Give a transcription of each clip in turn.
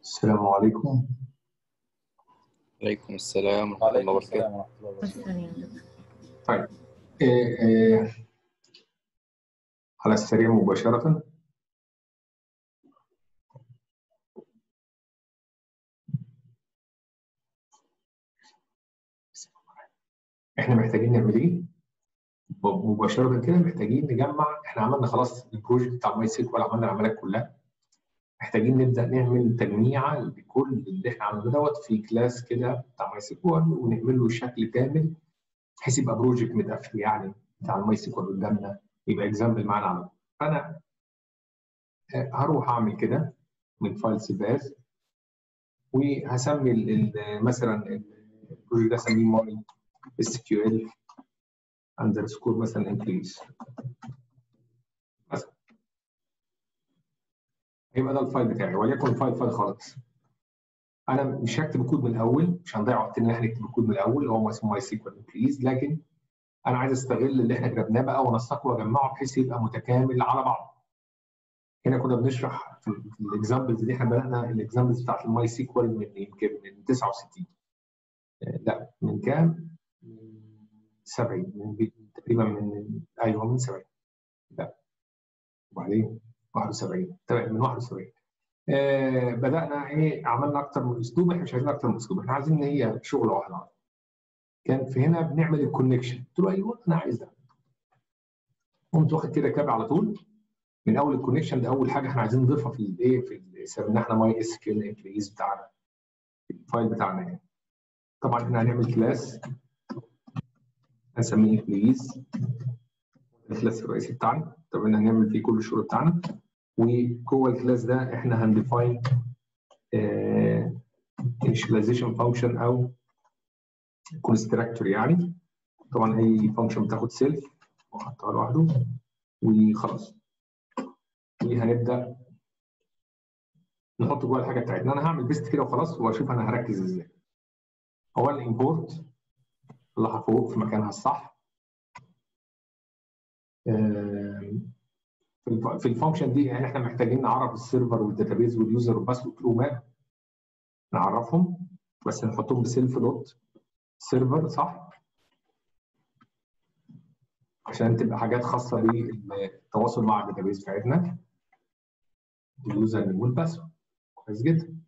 السلام عليكم عليكم السلام ورحمة الله وعليكم وبركاته السلام ورحمة الله وبركاته السلام طيب إيه إيه على السريع مباشرة احنا محتاجين نعمل ايه؟ مباشرة كده محتاجين نجمع احنا عملنا خلاص البروجكت بتاع ماي سيكوال عملنا العمليات كلها محتاجين نبدا نعمل تجميعه لكل اللي احنا عملناه دوت في كلاس كده بتاع ماي سيكوال ونعمل له شكل كامل بحيث يبقى بروجكت متقفل يعني بتاع الماي سيكوال قدامنا يبقى اكزامبل معانا على طول. فانا آه، هروح اعمل كده من فايل سيف از وهسمي ال- ال- مثلا البروجكت ده اسميه ماي اس كيو ال اندرسكور مثلا امبليز مثلا هيبقى ده الفايل بتاعي وليكن فايل فايل خالص انا مش هكتب الكود من الاول مش هنضيع وقت ان احنا نكتب الكود من الاول هو اسمه ماي سيكوال امبليز لكن انا عايز استغل اللي احنا كتبناه بقى وانسقه واجمعه بحيث يبقى متكامل على بعض هنا كنا بنشرح في الاكزامبلز دي احنا بدانا الاكزامبلز بتاعت الماي سيكوال من يمكن من 69 آه، لا من كام؟ من 70 من بي- تقريبا من ايوه من 70 لا وبعدين 71 تمام من 71 آه بدانا ايه عملنا اكتر من اسلوب احنا مش عايزين اكتر من اسلوب احنا عايزين ان هي شغله واحده كان في هنا بنعمل الكونكشن قلت له ايوه انا عايز ده قمت واخد كده كاب على طول من اول الكونكشن ده اول حاجه احنا عايزين نضيفها في الايه في ال- سميناه احنا ماي اس كيو ال امبليز بتاعنا الفايل بتاعنا يعني طبعا احنا هنعمل كلاس هنسميه امبليز الكلاس الرئيسي بتاعنا طبعا هنعمل فيه كل الشغل بتاعنا وجوه الكلاس ده احنا هنديفاين initialization فانكشن او كونستراكتور يعني طبعا اي فانكشن بتاخد سيلف وحطها لوحده وخلاص وهنبدا نحط جوه الحاجه بتاعتنا انا هعمل بيست كده وخلاص واشوف انا هركز ازاي اولا امبورت اطلعها فوق في مكانها الصح آم، في الف- في الفانكشن دي يعني احنا محتاجين نعرف السيرفر والداتابيز واليوزر والباسورد ترو ماب نعرفهم بس نحطهم بسيلف دوت سيرفر صح عشان تبقى حاجات خاصه بالتواصل مع الداتابيز بتاعتنا اليوزر نيم والباسورد كويس جدا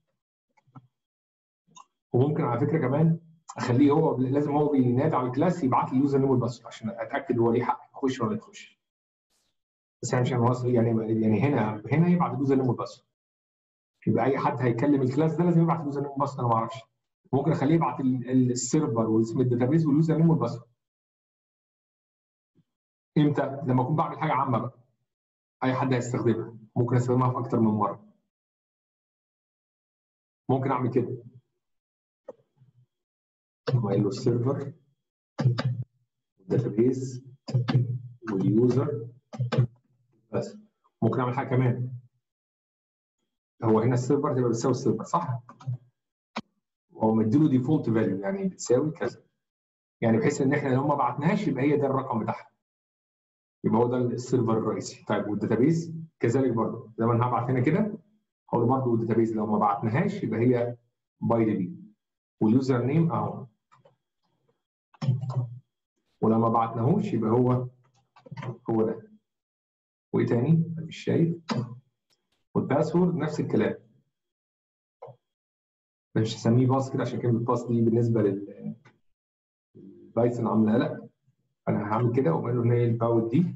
وممكن على فكره كمان اخليه هو لازم هو بينادي على الكلاس يبعت لي اليوزر نيم والباسورد عشان اتاكد هو ليه حق يخش ولا يخش بس يعني عشان هو يعني يعني هنا هنا يبعت اليوزر نيم والباسورد يبقى اي حد هيكلم الكلاس ده لازم يبعت اليوزر نيم والباسورد انا ما اعرفش ممكن اخليه يبعت ال- ال- السيرفر واسم الداتابيز واليوزر نيم والباسورد امتى؟ لما اكون بعمل حاجه عامه بقى اي حد هيستخدمها ممكن استخدمها في اكتر من مره ممكن اعمل كده قايل له السيرفر والداتابيز واليوزر بس ممكن اعمل حاجه كمان هو هنا السيرفر تبقى بتساوي السيرفر صح؟ وهو مديله ديفولت فاليو يعني بتساوي كذا يعني بحيث ان احنا لو ما بعتناهاش يبقى هي ده الرقم بتاعها يبقى هو ده السيرفر الرئيسي طيب والداتابيز كذلك برضه زي ما انا هبعت هنا كده هو برضه الداتابيز لو ما بعتناهاش يبقى هي باي دي بي واليوزر نيم اهو ولو ما بعتناهوش يبقى هو هو ده وايه تاني؟ أنا مش شايف والباسورد نفس الكلام مش هسميه باص كده عشان كلمه باص دي بالنسبه لل بايثون عامله لا انا هعمل كده واقول له ان هي الباور دي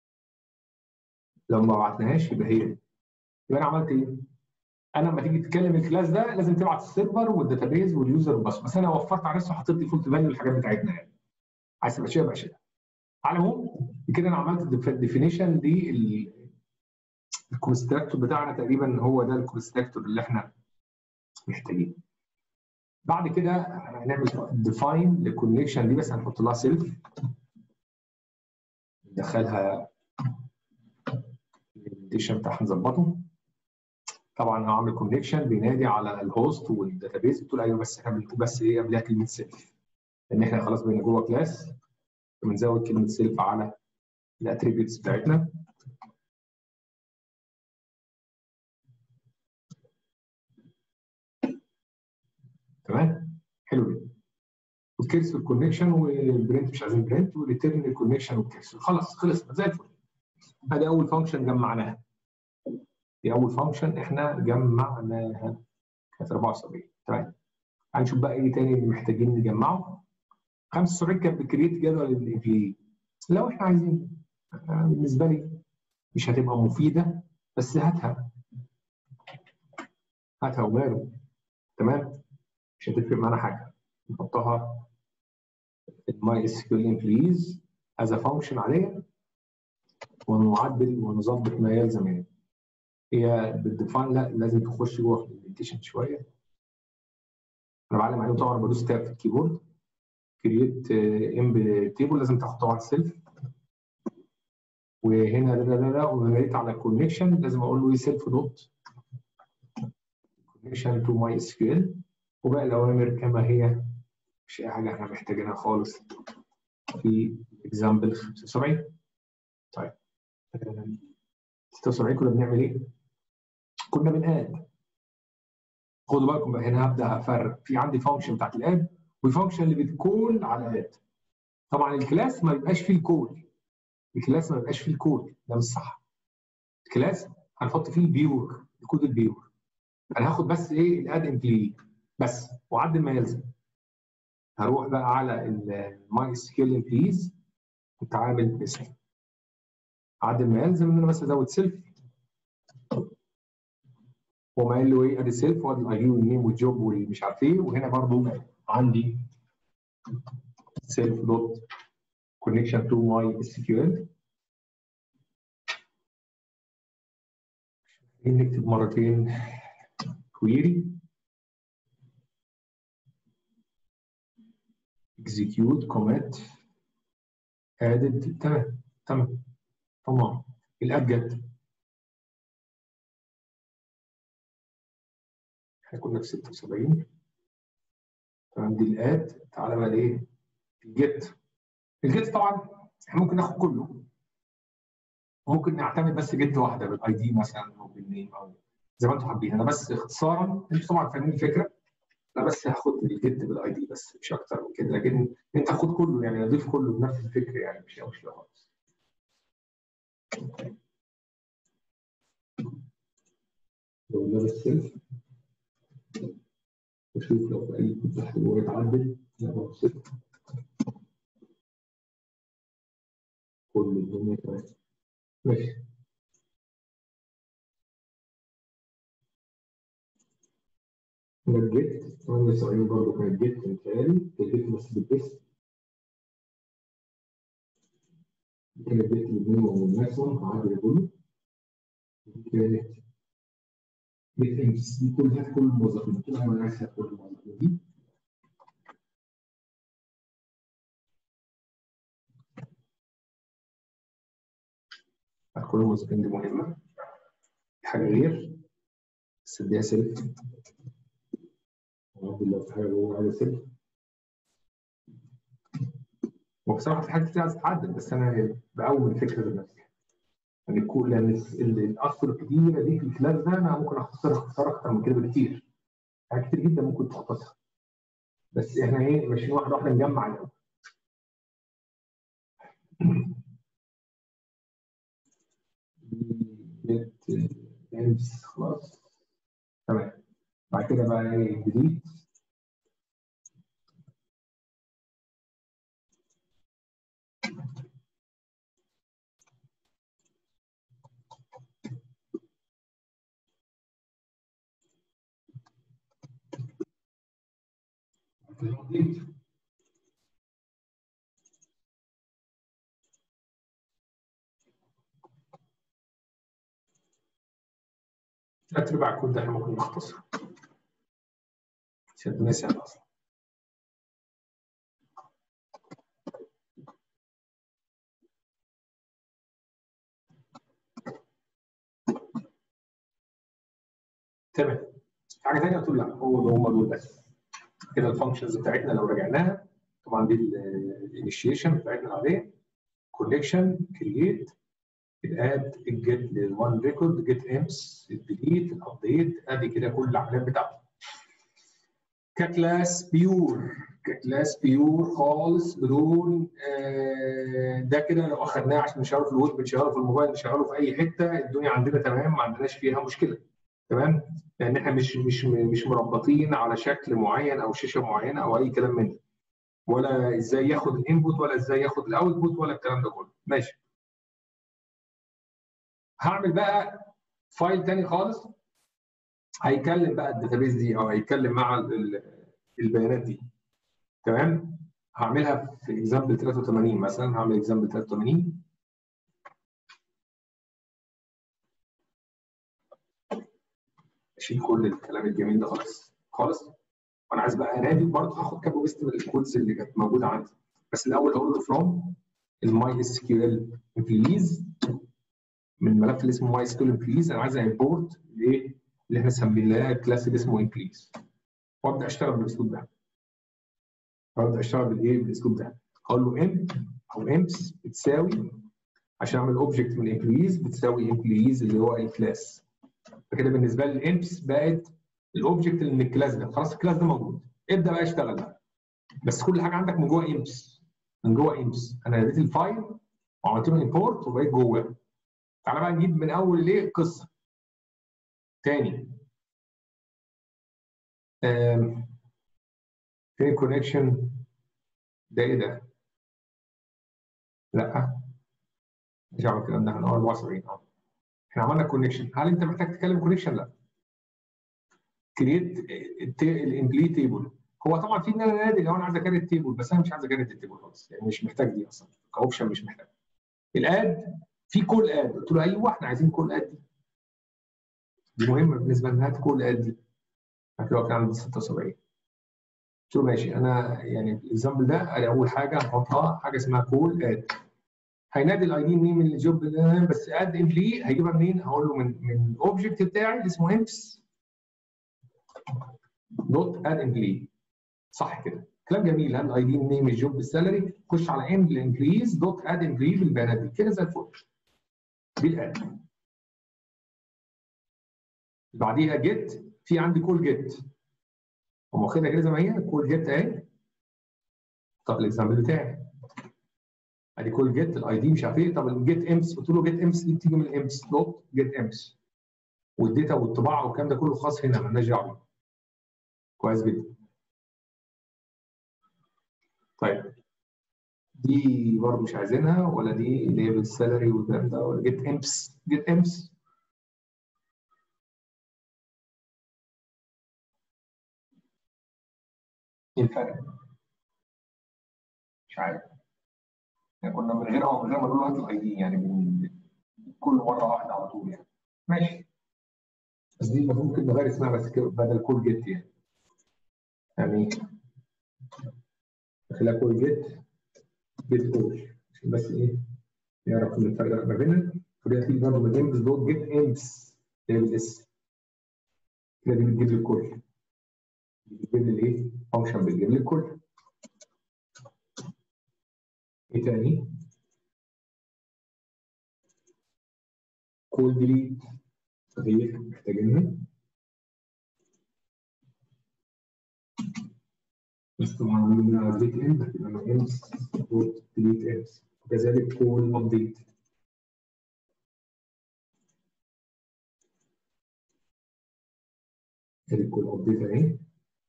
لو ما بعتناهاش يبقى هي دي يبقى انا عملت ايه؟ انا لما تيجي تتكلم الكلاس ده لازم تبعت السيرفر والداتابيز واليوزر والباسورد بس انا وفرت على نفسي وحطيت ديفولت فاليو للحاجات بتاعتنا يعني عايز تبقى شيء يبقى شيء على العموم كده انا عملت ديفينيشن للكونستراكتور بتاعنا تقريبا هو ده الكونستراكتور اللي احنا محتاجينه بعد كده هنعمل ديفاين للكونكشن دي بس هنحط لها سيلف ندخلها الديشن بتاعها نظبطه طبعا هعمل كونكشن بينادي على الهوست والداتابيز بتقول ايوه بس احنا بنقول بس ايه قبلها كلمه سيلف لان احنا خلاص بقينا جوه كلاس بنزود كلمه سيلف على الاتريبيوتس بتاعتنا تمام حلو جدا والكيرسل كونكشن والبرنت مش عايزين برنت وريتيرن الكونكشن والكيرسل خلاص خلصنا زي الفل ادي اول فانكشن جمعناها دي اول فانكشن احنا جمعناها كانت 74 تمام هنشوف بقى ايه تاني اللي محتاجين نجمعه 75 كانت بكريت جدول الانفلي لو احنا عايزين بالنسبه لي مش هتبقى مفيده بس هاتها هاتها وماله تمام مش هتفرق معانا حاجه نحطها الماي اس كيو ال امبليز از فانكشن عاديه ونعدل ونظبط ما يلزم يعني هي بالديفاين لا لازم تخش جوه في الامبلمنتيشن شويه انا بعلم عليه طبعا بدوس تاب في الكيبورد كرييت ام تيبل لازم تاخد طبعا سيلف وهنا ده ده ده ونريت على كونكشن لازم اقول له ايه سيلف دوت كونكشن تو ماي اس كيو ال وباقي الاوامر كما هي مش اي حاجه احنا محتاجينها خالص في اكزامبل 75 طيب 76 كنا بنعمل ايه؟ كنا بناد خدوا بالكم بقى هنا هبدا افرق في عندي فانكشن بتاعت الاد والفانكشن اللي بتكول على اد طبعا الكلاس ما بيبقاش فيه الكول الكلاس ما بيبقاش فيه الكود ده مش صح الكلاس هنحط فيه البيور الكود البيور انا هاخد بس ايه الاد امبلي بس واعدل ما يلزم هروح بقى على الماي سكيل امبليز كنت عامل اسم اعدل ما يلزم ان انا بس ازود سيلف هو قال له ايه ادي سيلف وادي الاي دي والنيم والجوب والمش عارف ايه وهنا برضو عندي سيلف دوت connection to my SQL نكتب مرتين query execute commit added تمام تمام تمام الاب جت احنا كنا في 76 تمام دي الاد تعالى بقى ايه الجيت الجيت طبعا احنا ممكن ناخد كله ممكن نعتمد بس جيت واحده بالاي دي مثلا او بالنيم او زي ما انتم حابين انا بس اختصارا انتوا طبعا فاهمين الفكره انا بس هاخد الجيت بالاي دي بس مش اكتر من كده لكن انت خد كله يعني اضيف كله بنفس الفكره يعني مش مشكله خالص لو ده بس سيلف واشوف لو في اي كود تحت هو يتعدل لا هو سيلف كل الدنيا تمام ماشي كانت جيت 78 برضه كانت جيت متهيألي كانت جيت بس بالاسم كانت جيت بالمينيموم والماكسيموم هعدل كله كانت جيت امس دي كلها كل الموظفين كل ما عايز كل الموظفين دي كل الموظفين دي مهمة حاجة غير بس اديها سيلف وعندي لو في حاجة جوه عايزة سيلف وبصراحة في حاجات كتير عايزة تتعدل بس أنا بقوم الفكرة بنفسي يعني كل لأن الأسطر الكتيرة دي في الكلاس ده أنا ممكن أختصرها اختصار أكتر من كده بكتير حاجات كتير جدا ممكن تختصر بس إحنا إيه ماشيين واحدة واحدة نجمع الأول جيت امس خلاص تمام بعد كده بقى ايه جديد ثلاث ارباع الكود ده احنا ممكن نختصره عشان الناس يعني اصلا تمام في حاجه ثانيه قلت له لا هو هم دول بس كده الفانكشنز بتاعتنا لو رجعناها طبعا دي الانيشيشن بتاعتنا العاديه كونكشن كرييت الاد الجيت للوان ريكورد جيت امس الديليت الابديت ادي كده كل العمليات بتاعته ككلاس بيور ككلاس بيور خالص بدون آه، ده كده لو اخدناه عشان نشغله في الويب نشغله في الموبايل نشغله في اي حته الدنيا عندنا تمام ما عندناش فيها مشكله تمام لان احنا مش مش مش مربطين على شكل معين او شاشه معينه او اي كلام من ده ولا ازاي ياخد الانبوت ولا ازاي ياخد الاوتبوت ولا الكلام ده كله ماشي هعمل بقى فايل تاني خالص هيكلم بقى الداتابيز دي او هيتكلم مع ال- البيانات دي تمام هعملها في اكزامبل 83 مثلا هعمل اكزامبل 83 اشيل كل الكلام الجميل ده خالص خالص وانا عايز بقى انادي برضه هاخد كابو بيست من الكودز اللي كانت موجوده عندي بس الاول اقول له فروم الماي اس كيو ال امبليز من الملف اللي اسمه ماي اس كيو ال امبليز انا عايز امبورت لايه اللي احنا سميناه كلاس اللي اسمه امبليز وابدا اشتغل بالاسلوب ده وابدا اشتغل بالايه بالاسلوب ده اقول له ام او امس بتساوي عشان اعمل اوبجكت من امبليز بتساوي امبليز اللي هو الكلاس فكده بالنسبه لي الامس بقت الاوبجكت اللي من الكلاس ده خلاص الكلاس ده موجود ابدا بقى اشتغل بقى بس كل حاجه عندك من جوه امس من جوه امس انا ناديت الفايل وعملت له امبورت وبقيت جواه تعالى بقى نجيب من اول ليه القصه تاني آم، فين الكونكشن ده ايه ده؟ لا مش هعمل الكلام ده احنا 74 اه احنا عملنا كونكشن هل انت محتاج تتكلم كونكشن؟ لا كريت الامبلي تيبل هو طبعا في ان انا نادي لو انا عايز اكريت التيبل بس انا مش عايز اكريت التيبل خالص يعني مش محتاج دي اصلا كاوبشن مش محتاج الاد في كول اد قلت له ايوه احنا عايزين كول اد دي دي مهمه بالنسبه لنا هات كول اد دي هتلاقي كان عندي 76 قلت له ماشي انا يعني الاكزامبل ده أنا اول حاجه هحطها حاجه اسمها كول اد هينادي الاي دي منين من الجوب ده بس اد امبلي هيجيبها منين؟ هقول له من من الاوبجكت بتاعي اللي اسمه امس دوت اد امبلي صح كده كلام جميل هل الاي دي نيم الجوب السالري خش على ام الامبليز دوت اد امبلي بالبيانات دي كده زي الفل دي الاد بعديها جيت في عندي كول جيت هم واخدها كده زي ما هي كول جيت اهي طب الاكزامبل بتاعي ادي كول جيت الاي دي مش عارف ايه طب الجيت امس قلت له جيت امس دي بتيجي من امس دوت جيت امس والداتا والطباعه والكلام ده كله خاص هنا مالناش دعوه كويس جدا طيب دي برضه مش عايزينها ولا دي اللي هي بالسالري والكلام ده ولا جيت امس جيت امس ايه الفرق؟ مش عارف يعني كنا من غيرها ومن غير ما نقول هات الاي دي يعني من كل مره واحده على طول يعني ماشي بس دي ممكن نغير اسمها بس كده بدل كول جيت يعني يعني نخليها كول جيت جيت كول عشان بس ايه نعرف ان الفرق ما بينها فدي هتيجي برضه من امس دوت جيت امس اللي هي بالاس كده دي بتجيب لي الكل بتجيب لي الايه؟ فانكشن بتجيب لي الكل ايه تاني؟ كول ديليت صحيح محتاجينها بس طبعا من ابديت اند هتبقى امس دوت ديليت امس وكذلك كول ابديت ادي كول ابديت اهي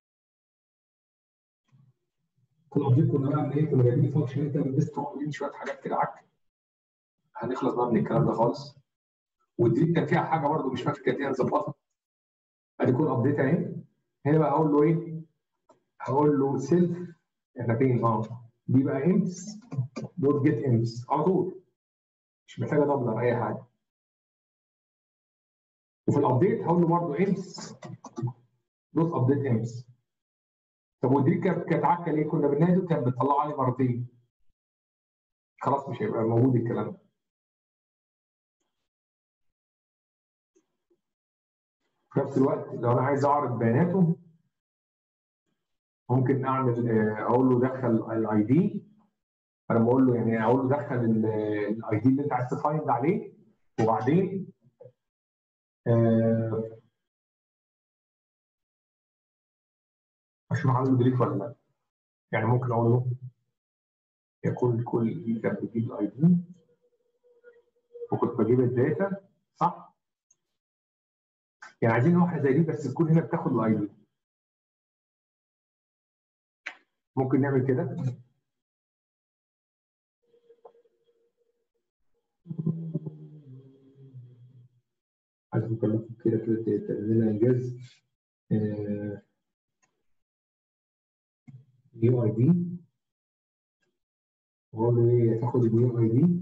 كول ابديت كنا بقى ايه كنا جايبين فانكشن انت لسه عاملين شويه حاجات كده عك هنخلص بقى من الكلام ده خالص والديليت كان فيها حاجه برده مش فاكر كانت ايه هنظبطها ادي كول ابديت اهي هنا بقى هقول له ايه؟ هقول له سيلف احنا فين اه دي بقى امس دوت جيت امس على طول مش محتاجه دبلر اي حاجه وفي الابديت هقول له برضه امس دوت ابديت امس طب ودي كانت كانت عكه ليه؟ كنا بننادي وكانت بتطلع لي مرتين خلاص مش هيبقى موجود الكلام ده في نفس الوقت لو انا عايز اعرض بياناته ممكن اعمل اقول له دخل الاي دي انا بقول له يعني اقول له دخل الاي دي اللي انت عايز تفايند عليه وبعدين آه اشوف عامل ديليت ولا لا يعني ممكن اقول له يكون كل كان بيجيب الاي دي وكنت بجيب الداتا صح؟ يعني عايزين واحده زي دي بس تكون هنا بتاخد الاي دي ممكن نعمل كده عايز نكلمكم كده كده تعمل لنا انجاز نيو اي دي واقول له ايه تاخد النيو اي دي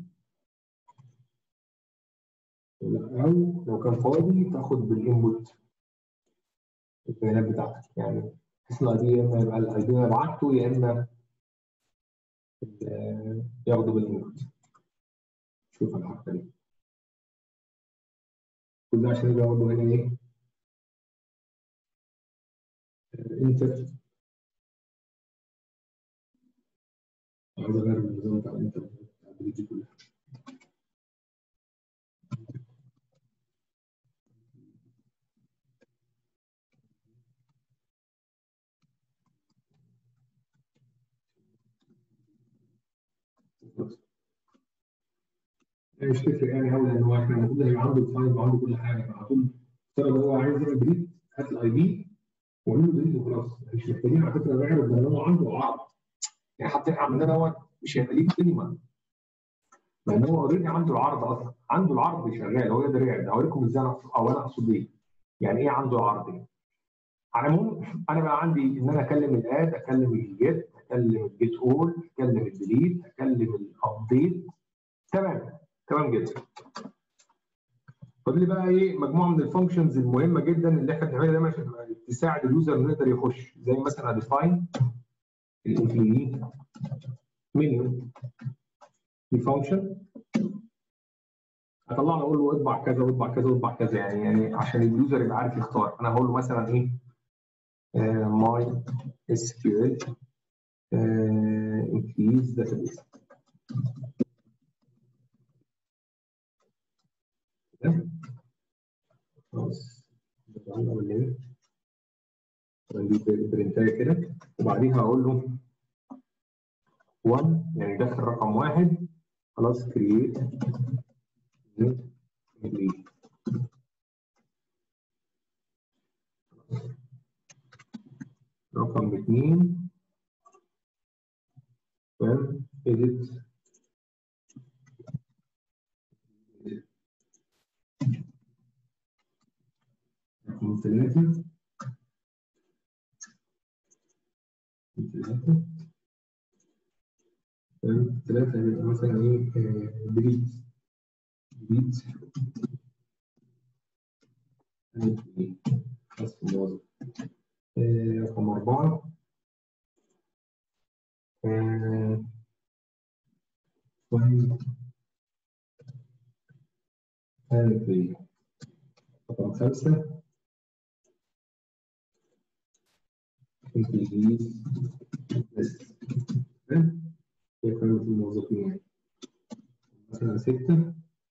او لو كان فاضي تاخد بالانبوت البيانات بتاعتك يعني بحيث الاي دي يا اما يبقى الاي دي انا بعته يا اما ياخده بالانبوت شوف الحركه دي كل ده عشان يبقى برضه هنا ايه انتر عايز اغير النظام بتاع الانتر بتاع دي كلها مش تفرق يعني قوي لان هو احنا المفروض يبقى عنده الفايل وعنده كل حاجه على طول افترض هو عايز يعمل ديليت هات الاي دي واعمل له ديليت وخلاص مش محتاجين على فكره نعرف ان هو عنده عرض يعني حتى احنا عملنا دوت مش هيبقى ليه قيمه لان هو اوريدي عنده العرض اصلا عنده العرض شغال هو يقدر يعمل هوريكم ازاي انا او انا اقصد ايه يعني ايه عنده العرض يعني على العموم انا بقى عندي ان انا اكلم الاد اكلم الجيت اكلم الجيت اول اكلم الديليت اكلم الابديت تمام تمام جدا فاضل لي بقى ايه مجموعه من الفانكشنز المهمه جدا اللي احنا بنعملها دايما عشان تساعد اليوزر انه يقدر يخش زي مثلا اديفاين الامبلوي منيو دي فانكشن هطلع له اقول له اطبع كذا واطبع كذا واطبع كذا يعني يعني عشان اليوزر يبقى عارف يختار انا هقول له مثلا ايه ماي اس كيو ال انكريز داتابيس خلاص اعمل ايه نجيب برنتايه كده وبعديها اقول له 1 يعني دخل رقم واحد خلاص كرييت رقم اثنين تمام edit رقم ثلاثة ثلاثة تمام ثلاثة يبقى مثلا ايه ديليت ديليت بس موظف رقم أربعة فايل فايل رقم خمسة انكريز ليست هي قائمة الموظفين يعني مثلا ستة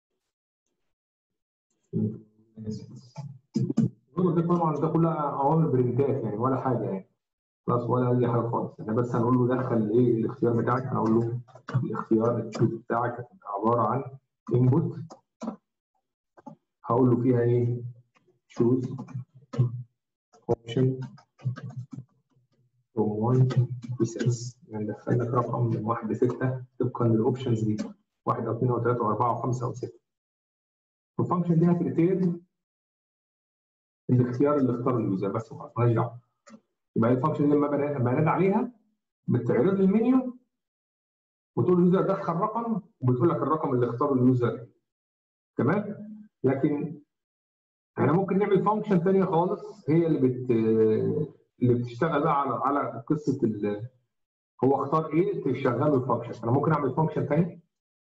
ده طبعا ده كلها اوامر برنتات يعني ولا حاجه يعني خلاص ولا اي حاجه خالص احنا بس هنقول له دخل ايه الاختيار بتاعك هنقول له الاختيار التشوز بتاعك هتبقى عباره عن انبوت هقول له فيها ايه choose option from 1 to 6 يعني دخل لك رقم من 1 ل 6 طبقا للاوبشنز دي 1 او 2 او 3 او 4 او 5 او 6 والفانكشن دي هتريتيرن الاختيار اللي اختاره اليوزر بس خلاص مالهاش دعوه يبقى الفانكشن دي لما بنادي عليها بتعرض لي المنيو وتقول اليوزر دخل رقم وبتقول لك الرقم اللي اختاره اليوزر تمام لكن احنا ممكن نعمل فانكشن ثانيه خالص هي اللي بت اللي بتشتغل بقى على على قصه ال... هو اختار ايه تشغله الفانكشن انا ممكن اعمل فانكشن ثاني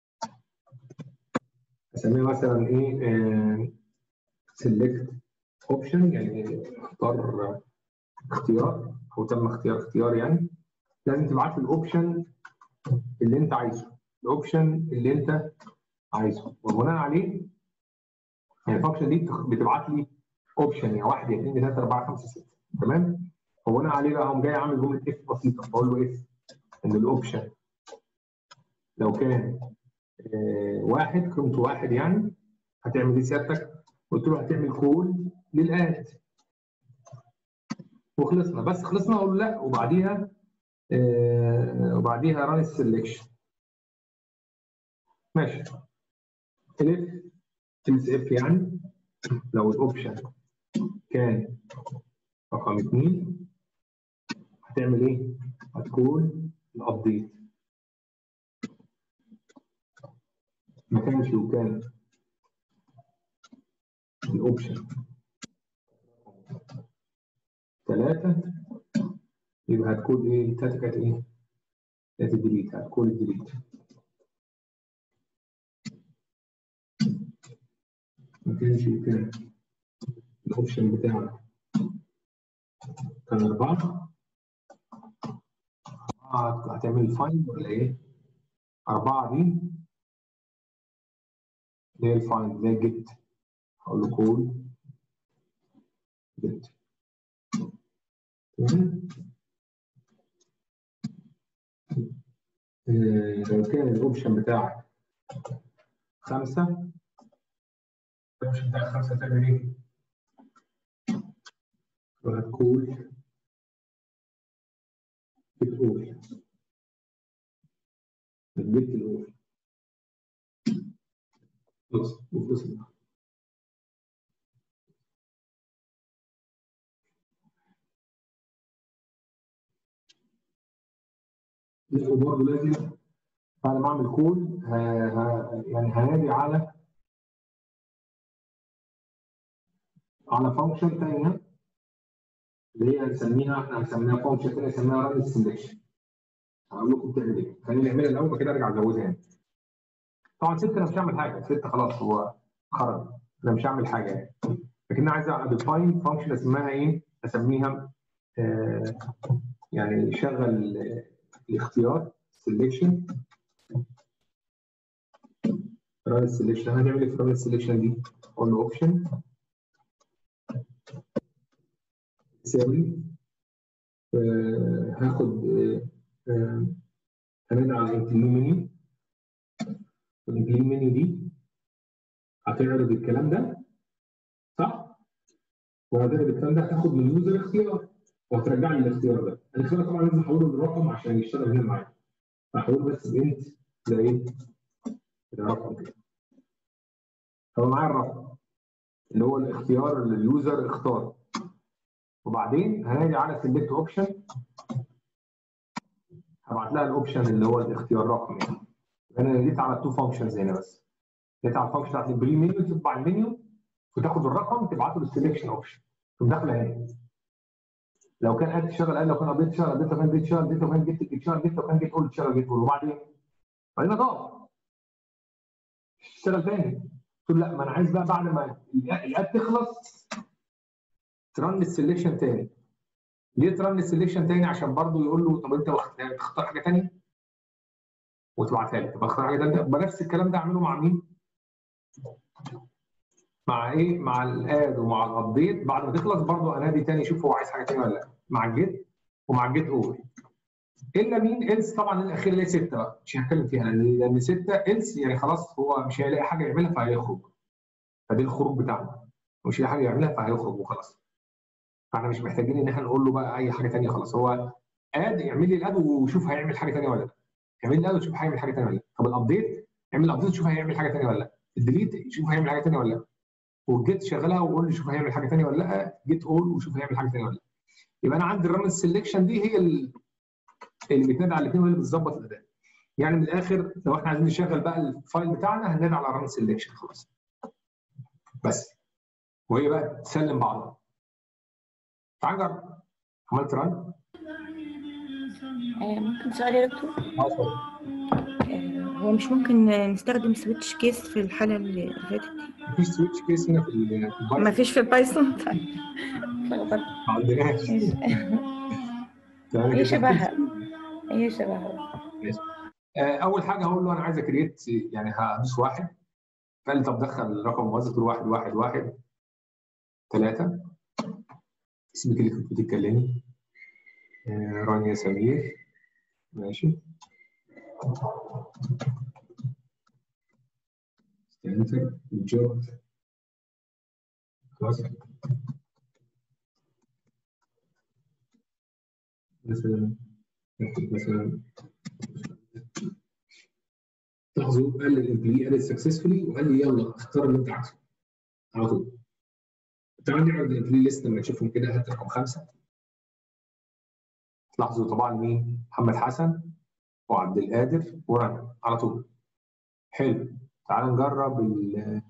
اسميها مثلا ايه سيلكت اوبشن يعني اختار اختيار او تم اختيار اختيار يعني لازم تبعت لي الاوبشن اللي انت عايزه الاوبشن اللي انت عايزه وبناء عليه يعني الفانكشن دي بتبعت لي اوبشن يا واحد يا اثنين يا ثلاثه اربعه خمسه سته تمام فبناء عليه بقى قام جاي عامل جمله اف بسيطه بقول له اف ان الاوبشن لو كان آه واحد قيمته واحد يعني هتعمل ايه سيادتك؟ قلت له هتعمل كول للاد وخلصنا بس خلصنا اقول له لا وبعديها آه وبعديها ران السلكشن ماشي الاف تلس اف يعني لو الاوبشن كان رقم اثنين هتعمل ايه؟ هتكون الابديت ما كانش وكان الاوبشن ثلاثة يبقى هتكون ايه؟ التالتة كانت ايه؟ كانت الديليت هتكون الديليت ما كانش وكان الاوبشن بتاعك كان أربعة أربعة هتعمل فايند ولا إيه؟ أربعة دي اللي هي الفايند اللي هي الجيت هقول له كول جيت تمام لو كان الاوبشن بتاعك خمسة الاوبشن بتاعك خمسة تعمل ايه؟ وهتقول بتقول البيت الأول خلاص وخلصنا وبرضه لازم بعد ما اعمل كول يعني هنادي على على فانكشن ثانيه اللي هي هنسميها احنا هنسميها فانكشن ثانيه نسميها ران سelection هقول لكم بتعمل ايه خلينا نعملها الاول بعد كده ارجع ازودها يعني طبعا ست انا مش هعمل حاجه ست خلاص هو خرج انا مش هعمل حاجه يعني لكن انا عايز اديفاين فانكشن اسمها ايه؟ اسميها آه يعني شغل الاختيار selection ران selection هنعمل ايه في ران selection دي؟ اقول له اوبشن تساوي آه هاخد آه هنرجع على الانكلين منيو الانكلين منيو دي هتعرض الكلام ده صح؟ وهتعرض الكلام ده هتاخد من اليوزر اختيار وهترجع لي الاختيار ده الاختيار طبعا لازم احوله للرقم عشان يشتغل هنا معايا هحول بس بنت ده ايه؟ ده رقم كده هو معايا الرقم اللي هو الاختيار اللي اليوزر اختاره وبعدين هنادي على سيلكت اوبشن هبعت لها الاوبشن اللي هو الاختيار رقم يعني انا ناديت على التو فانكشنز هنا بس ناديت على الفانكشن بتاعت البري منيو تطبع المنيو وتاخد الرقم تبعته للسلكشن اوبشن تقوم داخله هنا لو كان اد تشتغل اد لو كان ابديت تشتغل ابديت لو كان جيت تشتغل جيت لو كان جيت تشتغل جيت لو كان جيت اول تشتغل جيت اول وبعدين بعدين ضغط تشتغل تاني قلت له لا ما انا عايز بقى بعد ما الاد تخلص ترن السلكشن تاني ليه ترن السلكشن تاني عشان برضه يقول له طب انت تختار حاجه تانيه وتبعتها لي طب اختار حاجه تانيه يبقى نفس الكلام ده اعمله مع مين؟ مع ايه؟ مع الاد ومع الابديت بعد ما تخلص برضه انادي تاني اشوف هو عايز حاجه تانيه ولا لا مع الجيت ومع الجيت اول الا مين؟ الس طبعا الاخير اللي هي 6 بقى مش هنتكلم فيها لان 6 الس يعني خلاص هو مش هيلاقي حاجه يعملها فهيخرج فدي الخروج بتاعنا مش هيلاقي حاجه يعملها فهيخرج وخلاص فاحنا مش محتاجين ان احنا نقول له بقى اي حاجه ثانيه خلاص هو اد اعمل لي الاد وشوف هيعمل حاجه ثانيه ولا لا اعمل لي الاد وشوف هيعمل حاجه ثانيه ولا لا طب الابديت اعمل الابديت وشوف هيعمل حاجه ثانيه ولا لا الديليت شوف هيعمل حاجه ثانيه ولا لا والجيت شغلها وقول لي شوف هيعمل حاجه ثانيه ولا لا جيت اول وشوف هيعمل حاجه ثانيه ولا لا يبقى انا عندي الرن سelection دي هي اللي بتنادي على الاثنين وهي اللي بتظبط الاداء يعني من الاخر لو احنا عايزين نشغل بقى الفايل بتاعنا هننادي على رن سelection خلاص بس وهي بقى تسلم بعضها تعال نجرب عملت رن ممكن سؤال يا دكتور اه هو مش ممكن نستخدم سويتش كيس في الحالة اللي فاتت مفيش سويتش كيس هنا في البايثون ما فيش في البايثون طيب اتلخبطت. ما عندناش تمام هي كده؟ شبهها هي شبهها آه، اول حاجه هقول له انا عايز اكريت يعني هدوس واحد قال لي طب دخل رقم موظف تقول واحد واحد واحد ثلاثه اسمك اللي كنت بتتكلمي آه، رانيا سمير ماشي enter الجوب خلاص مثلا نكتب مثلا لاحظوا قال للامبلي قال سكسسفولي وقال لي يلا اختار اللي انت عايزه على طول تعال نعرض الامبلي ليست لما تشوفهم كده هات رقم خمسه لاحظوا طبعا مين؟ محمد حسن وعبد القادر ورنا على طول حلو تعال نجرب ال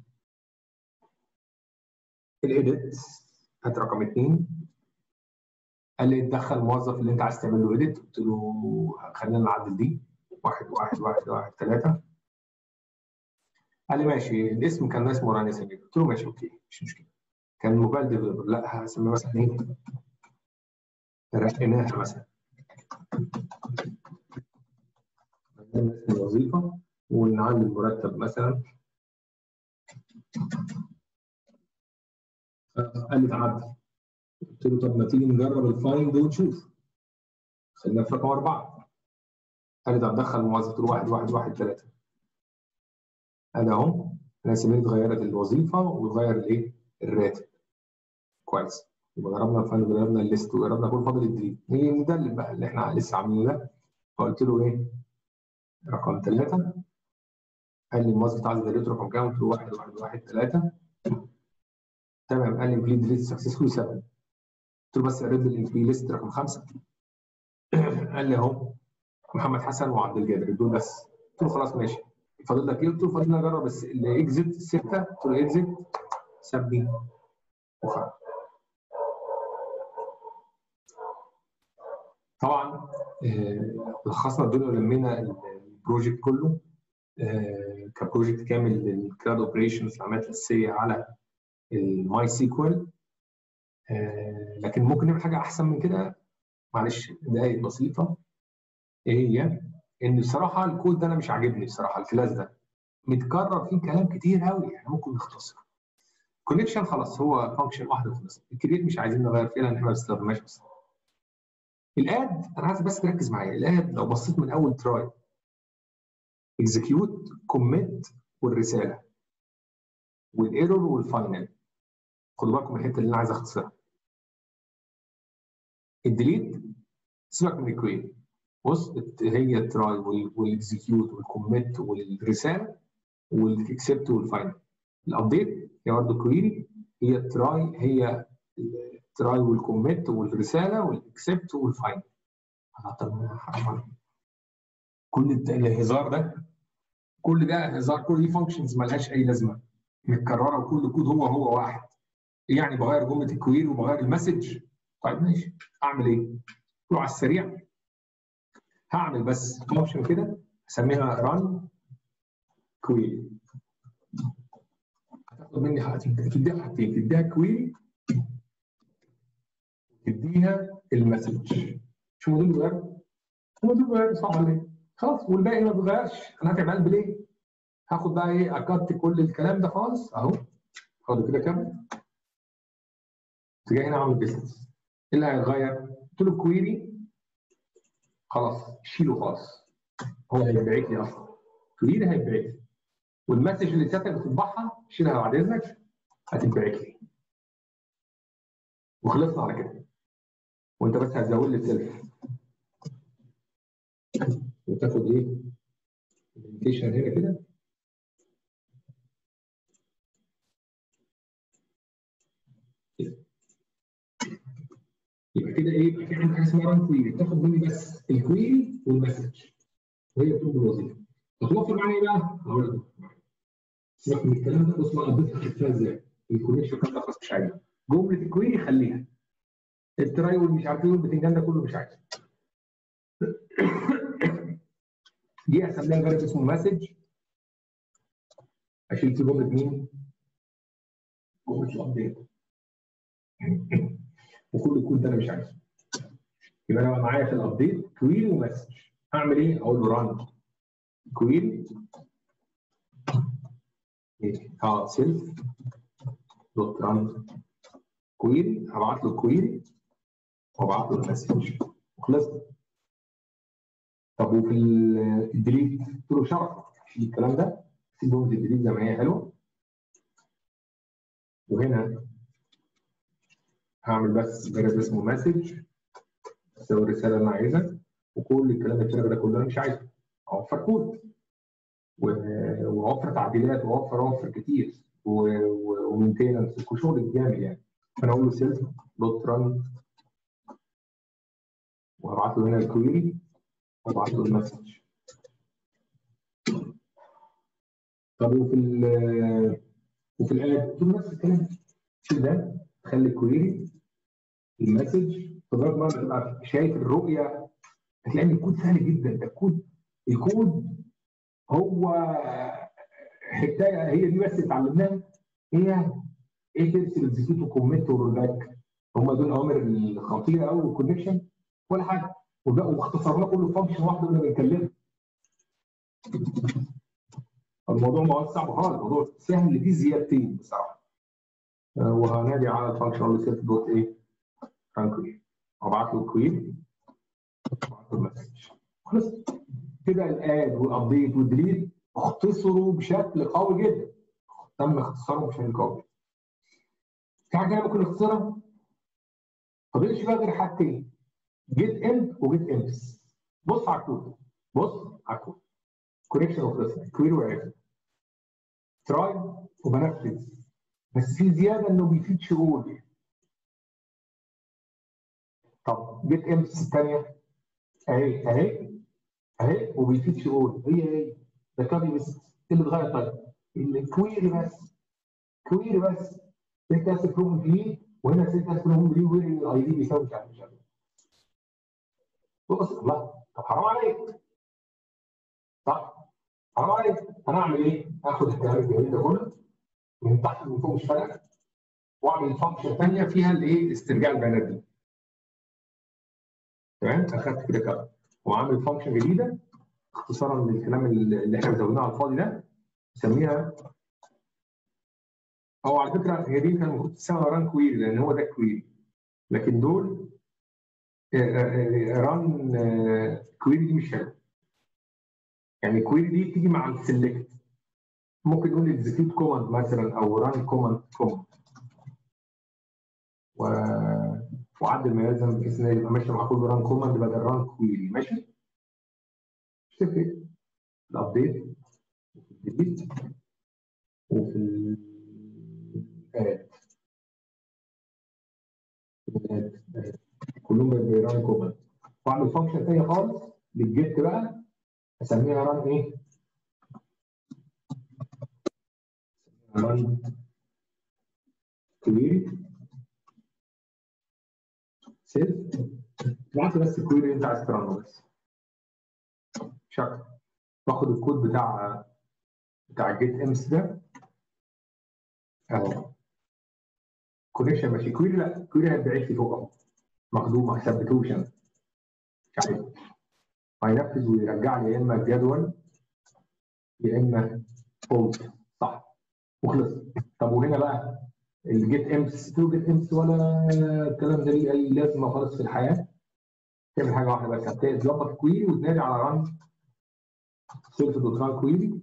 الايديت هات رقم اثنين قال لي تدخل الموظف اللي انت عايز تعمل له ايديت قلت له خلينا نعدل دي واحد واحد واحد واحد ثلاثة قال لي ماشي الاسم كان اسمه راني سمير قلت له ماشي اوكي مش مشكلة كان موبايل ديفلوبر لا هسميه مثلا ايه رقيناها مثلا عندنا اسم الوظيفة ونعلي المرتب مثلا قال لي تعدل قلت له طب ما تيجي نجرب الفايند ونشوف خلينا في رقم أربعة قال لي طب دخل الموظف قلت له واحد واحد واحد ثلاثة أنا أهو أنا سميت اتغيرت الوظيفة واتغير الإيه؟ الراتب كويس يبقى جربنا الفايند وجربنا الليست وجربنا كل فاضل الديليت نيجي ندلل بقى اللي احنا لسه عاملينه ده فقلت له إيه؟ رقم ثلاثة قال لي الموظف عايز ديليت رقم كام؟ قلت له واحد واحد واحد ثلاثة تمام قال لي امبلي ديليت سكسسفول 7 قلت له بس اعرض لي الامبلي ليست رقم خمسه قال لي اهو محمد حسن وعبد الجابر دول بس قلت له خلاص ماشي فاضل لك ايه؟ قلت له فاضل لي اجرب بس الاكزيت سته قلت له اكزيت سبي وخرج طبعا آه، لخصنا الدنيا ولمينا البروجكت كله آه، كبروجكت كامل للكلاود اوبريشنز العمليات الاساسيه على الماي سيكوال لكن ممكن نعمل حاجه احسن من كده معلش دقائق بسيطه ايه هي؟ ان بصراحه الكود ده انا مش عاجبني بصراحه الكلاس ده متكرر فيه كلام كتير قوي يعني ممكن نختصر كونكشن خلاص هو فانكشن واحده وخلاص الكريت مش عايزين نغير فيها لان احنا ما بنستخدمهاش بس الاد انا عايز بس تركز معايا الاد لو بصيت من اول تراي اكزكيوت كوميت والرساله والايرور والفاينل خدوا بالكم من الحته اللي انا عايز اختصرها الديليت سيبك من الكويري بص هي التراي والاكزكيوت والكوميت والرساله والاكسبت والفاينل الابديت هي برضه كويري هي التراي هي التراي والكوميت والرساله والاكسبت والفاينل طب حرام عليك كل الهزار ده كل ده هزار كل دي فانكشنز ملهاش اي لازمه متكرره وكل كود هو هو واحد يعني بغير جمله الكويري وبغير المسج طيب ماشي اعمل ايه؟ روح على السريع هعمل بس فانكشن كده اسميها ران كويري هتاخد مني حاجتين تديها حاجتين تديها كويري تديها المسج شو دول بيغيروا؟ هو دول بيغيروا صح ولا ايه؟ خلاص والباقي ما بيغيرش انا هتعب قلب ليه؟ هاخد بقى ايه اكت كل الكلام ده خالص اهو خد كده كام جاي هنا اعمل بيزنس ايه اللي هيتغير؟ قلت له كويري خلاص شيله خالص هو هيتبعت لي اصلا كويري هيتبعت لي والمسج اللي سيادتك بتطبعها شيلها بعد اذنك هتتبعت لي وخلصنا على كده وانت بس هتزود لي السيلف وتاخد ايه؟ الانتيشن هنا كده يبقى كده ايه؟ يبقى في عندك حاجه اسمها ران كويري تاخد مني بس الكويري والمسج وهي بتقوم بالوظيفه هتوفر معايا ايه بقى؟ هقول لك سيبك من الكلام ده بص بقى قضيتها خدتها ازاي؟ الكونكشن كان خلاص مش عايزها جمله الكويري خليها التراي والمش عارف ايه والبتنجان ده كله مش عايزه دي هسميها فاريبل اسمه مسج اشيل في جمله مين؟ جمله الابديت وكل الكود ده انا مش عايزه يبقى انا معايا في الابديت كويري ومسج هعمل ايه؟ اقول له ران كويري اه سيلف دوت ران كويري هبعت له كويري وابعت له المسج وخلصنا طب وفي ال- الديليت قلت له شرط شيل الكلام ده سيب جمله الديليت زي ما هي حلوه وهنا هعمل بس جرب اسمه مسج اسوي الرساله اللي انا عايزها وكل الكلام الفارغ ده كله انا مش عايزه اوفر كود و- واوفر تعديلات واوفر اوفر كتير ومينتيننس وشغل الجامد يعني فانا اقول له سيلف دوت ران وهبعت له هنا الكويري وابعت له المسج طب وفي ال وفي الاد قلت له نفس الكلام شيل ده خلي الكويري المسج فضلت بقى تبقى شايف الرؤيه هتلاقي ان الكود سهل جدا ده الكود الكود هو حكايه هي دي بس اللي اتعلمناها هي ايه ترسل اكزيكيوت وكوميت ورول باك هم دول الاوامر الخطيره قوي والكونكشن ولا حاجه وبقى واختصرناه كله فانكشن واحده كنا بنتكلم الموضوع ما هو صعب خالص الموضوع سهل فيه زيادتين بصراحه آه، وهنادي على الفانكشن اللي سيت دوت ايه فرانكوي ابعت له الكوير ابعت له المسج خلص كده الاد والابديت والديليت اختصروا بشكل قوي جدا تم اختصارهم بشكل قوي في حاجه تانية ممكن نختصرها فاضلش بقى غير حاجتين جيت اند وجيت امس بص على الكود بص على الكود كونكشن وخلصنا كويري وعرفنا تراي وبنفذ بس في زياده انه بيفيد شغل طب جيت امس الثانيه اهي اهي اهي وبيفيد شغل هي هي ده كابي بس ايه اللي اتغير طيب؟ الكويري بس كويري بس انت اسف روم دي وهنا سيت اسف روم دي وين الاي دي بيساوي مش عارف مش عارف بص لا طب حرام عليك صح حرام عليك انا اعمل ايه؟ اخد الكلام الجميل ده كله من تحت من فوق مش فارقه واعمل فانكشن ثانيه فيها الايه؟ استرجاع البيانات دي تمام اخدت كده كده وعامل فانكشن جديده اختصارا للكلام اللي احنا مزودينه على الفاضي ده نسميها هو على فكره هي دي كان المفروض تسمى ران كويري لان هو ده كويري لكن دول ران كويري دي مش حلوه يعني كويري دي تيجي مع السلكت ممكن نقول اكزيكيوت كوماند مثلا او ران كوماند كوماند و وعدل ما يلزم بحيث ان يبقى ماشي مع كل ران كوماند بدل ران كويري ماشي مش تفرق الابديت وفي الديليت وفي الاد الاد كلهم بيران كوماند واعمل فانكشن ثانيه خالص للجيت بقى اسميها ران ايه؟ ران كويري سيف تبعت بس الكويري اللي انت عايز ترنه بس مش اكتر باخد الكود بتاع بتاع الجيت امس ده اهو كونكشن ماشي كويري لا كويري هيتبعت لي فوق اهو مخدوم ما ثبتوش انا مش عارف هينفذ ويرجع لي يا اما الجدول يا اما فولت صح وخلص طب وهنا بقى الجيت امس تو جيت امس ولا الكلام ده ليه اي لازمه خالص في الحياه تعمل حاجه واحده بس هتظبط الكويري وتنادي على ران سيلف دوت ران كويري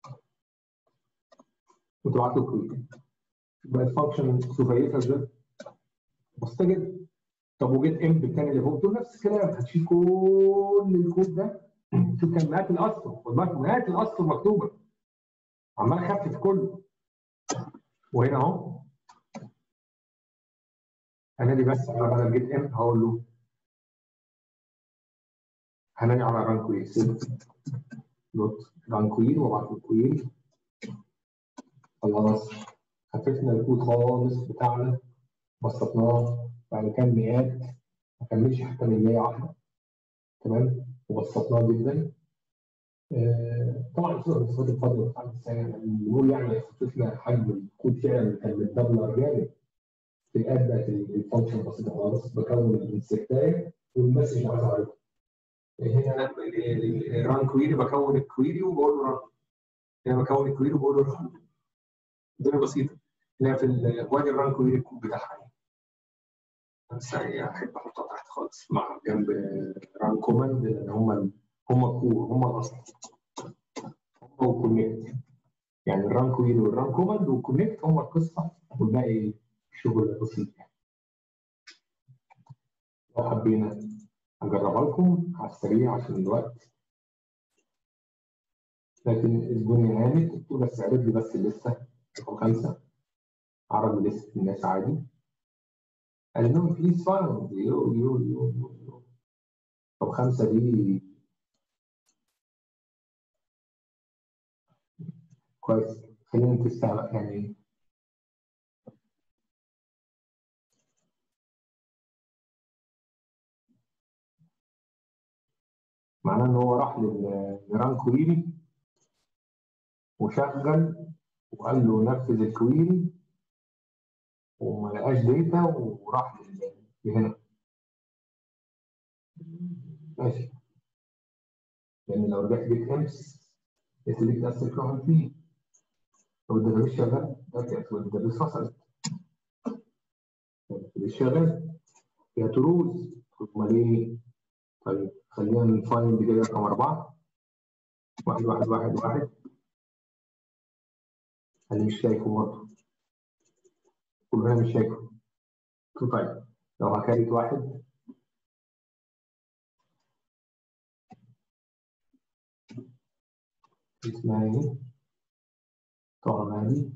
وتبعت له الكويري يبقى الفانكشن سخيفه ازاي بسيطه جدا طب وجيت امد الثاني اللي فوق دول نفس الكلام هتشيل كل الكود ده شوف كان مئات الاسطر خد بالك مئات الاسطر مكتوبه عمال اخفف كله وهنا اهو هنادي بس على بدل جيت ام هقول له هنادي على ران كوير دوت ران كوير وابعت له كوير خلاص خففنا الكود خالص بتاعنا بسطناه بعد كان مئات ما كملش حتى من 100 واحده تمام وبسطناه جدا آه طبعا صوره من صفات الفضل بتاعت السنه بنقول يعني خففنا حجم الكود فعلا كان متدبلر جامد في الاد بقت الفانكشن بسيطه خالص بكون السكتايه والمسج عايز اعرفه هنا الران كويري بكون الكويري وبقول له ران هنا بكون الكويري وبقول له ران الدنيا بسيطه هنا في وادي الران كويري الكود بتاعها بس يعني احب احطها تحت خالص مع جنب ران كوماند لان هم هم الكور هم الاصل هم والكونكت يعني الران كويري والران كوماند والكونكت هم القصه والباقي شغل بسيط يعني لو حبينا اجربها لكم على السريع عشان الوقت لكن الدنيا قامت قلت له بس اعرض لي بس لسه رقم خمسه عرض لي لسه الناس عادي قال لهم بليز فاوند يو يو يو يو طب خمسه دي كويس خلينا نتستعمل يعني معناه ان هو راح للران كويري وشغل وقال له نفذ الكويري وما لقاش داتا وراح لهنا ماشي لان لو رجعت جيت امس يسلك نفس الكلام فيه لو الداتابيس شغال رجعت والداتابيس فصلت الداتابيس شغال فيها تروز امال ايه؟ طيب خلينا نفايند كده رقم أربعة واحد واحد واحد واحد أنا مش شايفه برضه كلنا مش شايفه طيب لو هكريت واحد اسمها ايه؟ طه مهدي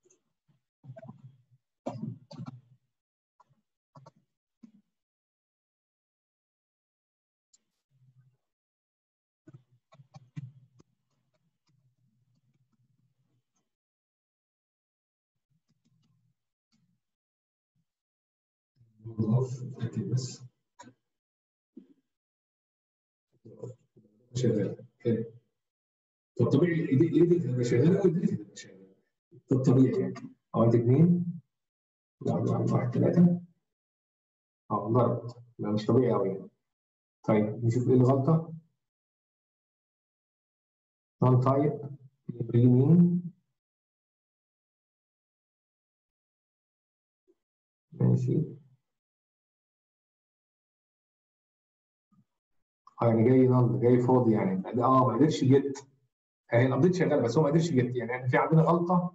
نضاف اتاكد بس شغال حلو طب طبيعي الايديت الايديت هتبقى شغاله والايديت هتبقى شغاله ده الطبيعي يعني عملت اثنين واحد واحد واحد ثلاثه اه ضربت ده مش طبيعي قوي يعني طيب نشوف ايه الغلطه نون تايب بريمين ماشي اه يعني جاي نل جاي فاضي يعني اه ما قدرش جيت هي الابديت شغال بس هو ما قدرش جيت يعني احنا في عندنا غلطه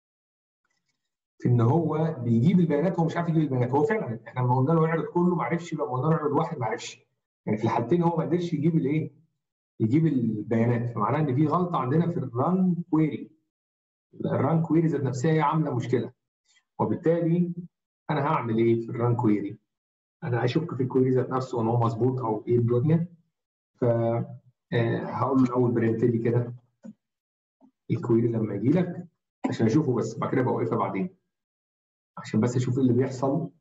في ان هو بيجيب البيانات هو مش عارف يجيب البيانات هو فعلا احنا لما قلنا له اعرض كله ما عرفش لما قلنا له اعرض واحد ما عرفش يعني في الحالتين هو ما قدرش يجيب الايه؟ يجيب البيانات فمعناه ان في غلطه عندنا في الران كويري الران كويري ذات نفسها هي عامله مشكله وبالتالي انا هعمل ايه في الران كويري؟ انا هشك في الكويري ذات نفسه ان هو مظبوط او ايه الدنيا ف هقول له الاول برنت لي كده الكويري لما يجي لك عشان اشوفه بس بعد كده بوقفها بعدين عشان بس اشوف ايه اللي بيحصل